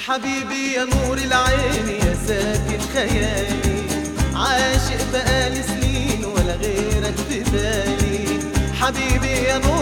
حبيبي يا نور العين يا ساكن خيالي عاشق بقالي سنين ولا غيرك في بالي حبيبي يا نور